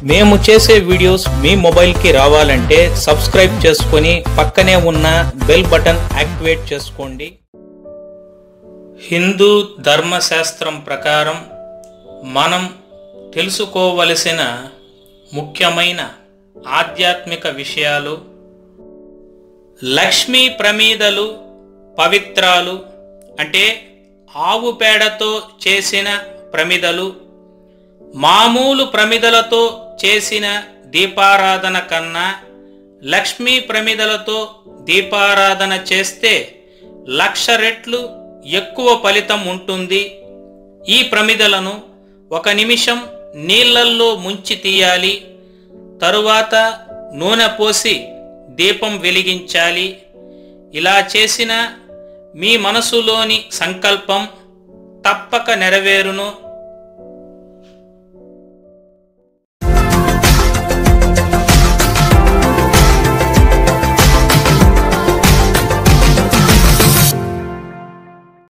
మేము చేసే వీడియోస్ మీ మొబైల్కి రావాలంటే సబ్స్క్రైబ్ చేసుకొని పక్కనే ఉన్న బెల్ బటన్ యాక్టివేట్ చేసుకోండి హిందూ ధర్మశాస్త్రం ప్రకారం మనం తెలుసుకోవలసిన ముఖ్యమైన ఆధ్యాత్మిక విషయాలు లక్ష్మీ ప్రమీదలు పవిత్రాలు అంటే ఆవు పేడతో చేసిన ప్రమిదలు మామూలు ప్రమిదలతో చేసిన దీపారాధన కన్నా లక్ష్మీ ప్రమిదలతో దీపారాధన చేస్తే లక్ష రెట్లు ఎక్కువ ఫలితం ఉంటుంది ఈ ప్రమిదలను ఒక నిమిషం నీళ్ళల్లో ముంచి తీయాలి తరువాత నూనె పోసి దీపం వెలిగించాలి ఇలా చేసిన మీ మనసులోని సంకల్పం తప్పక నెరవేరును